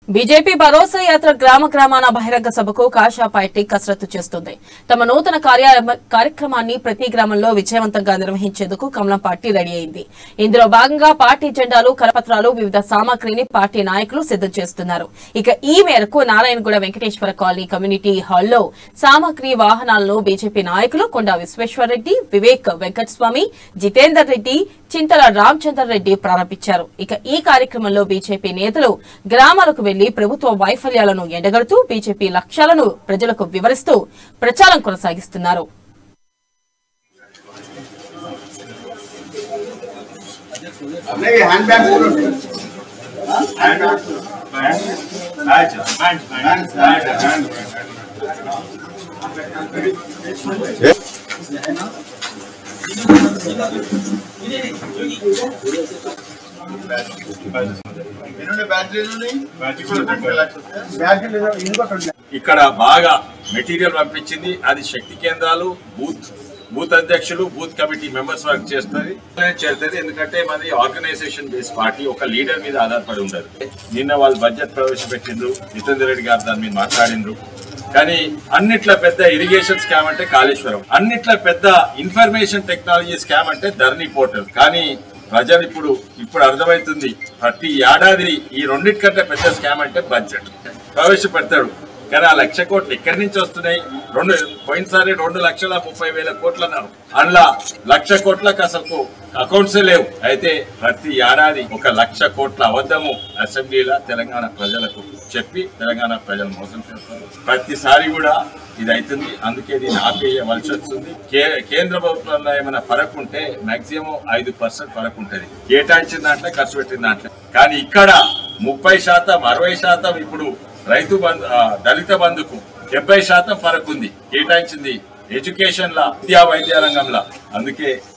BJP భరోసా యాత్ర గ్రామ గ్రామాన బహిరంగ సభకు కాషా పార్టీ కసరత్తు చేస్తుంది తమ నూతన కార్య- కార్యక్రమాన్ని ప్రతి గ్రామంలో విజయవంతంగా నిర్వహించేందుకు కమలం పార్టీ రెడీ అయింది ఇందులో భాగంగా పార్టీ జెండాలు కరపత్రాలు వివిధ సామాగ్రిని పార్టీ నాయకులు సిద్దం చేస్తున్నారు ఇక ఈ మేరకు నారాయణగూడ వెంకటేశ్వర కాలనీ కమ్యూనిటీ హాల్లో సామాగ్రి వాహనాలను బీజేపీ నాయకులు కొండా విశ్వేశ్వరరెడ్డి వివేక్ వెంకటస్వామి జితేందర్ రెడ్డి చింతల రామచందర్ రెడ్డి ప్రారంభించారు ఇక ఈ కార్యక్రమంలో బీజేపీ నేతలు గ్రామాలకు వెళ్లి ప్రభుత్వ వైఫల్యాలను ఎండగడుతూ బీజేపీ లక్ష్యాలను ప్రజలకు వివరిస్తూ ప్రచారం కొనసాగిస్తున్నారు नहीं हैंड बैग बोलो हैंड बैग हैंड हैंड ఇక్కడ బాగా మెటీరియల్ పంపించింది అది శక్తి కేంద్రాలు బూత్ బూత్ అధ్యక్షులు బూత్ కమిటీ మెంబర్స్ వర్క్ చేస్తుంది చేస్తుంది ఎందుకంటే మాది ఆర్గనైజేషన్ బేస్ పార్టీ ఒక లీడర్ మీద ఆధారపడి ఉండదు నిన్న వాళ్ళు బడ్జెట్ ప్రవేశపెట్టిండ్రు జితేందర్ రెడ్డి గారు దాని మీద మాట్లాడిండ్రు కానీ అన్నిట్ల పెద్ద ఇరిగేషన్ స్కామ్ అంటే కాళేశ్వరం అన్నిట్ల పెద్ద ఇన్ఫర్మేషన్ టెక్నాలజీ స్కామ్ అంటే ధరణి పోర్టల్ కానీ ప్రజలు ఇప్పుడు ఇప్పుడు అర్థమవుతుంది ప్రతి ఏడాది ఈ రెండింటికంటే పెద్ద స్కామ్ అంటే బడ్జెట్ ప్రవేశపెడతాడు కానీ ఆ లక్ష కోట్లు ఎక్కడి నుంచి వస్తున్నాయి రెండు పోయినసారి రెండు లక్షల ముప్పై వేల కోట్లు అన్నారు అందులో లక్ష కోట్లకు అసలు అకౌంట్సే లేవు అయితే ప్రతి ఏడాది ఒక లక్ష కోట్ల అబద్ధము అసెంబ్లీలో తెలంగాణ ప్రజలకు చెప్పి తెలంగాణ ప్రజలు మోసం చేస్తారు ప్రతిసారి కూడా ఇది అవుతుంది అందుకే దీన్ని ఆపేయవలసి వస్తుంది కే- కేంద్ర ప్రభుత్వంలో ఏమైనా ఫరక్ ఉంటే మాక్సిమం ఐదు పర్సెంట్ ఫరక్ ఉంటుంది కేటాయించిన దాంట్లో ఖర్చు పెట్టిన దాంట్లో కానీ ఇక్కడ ముప్పై శాతం అరవై శాతం ఇప్పుడు రైతు బంధు ఆ, దళిత బంధుకు డెబ్బై శాతం ఫరక్ ఉంది కేటాయించింది ఎడ్యుకేషన్ లా విద్యా వైద్య రంగంలో అందుకే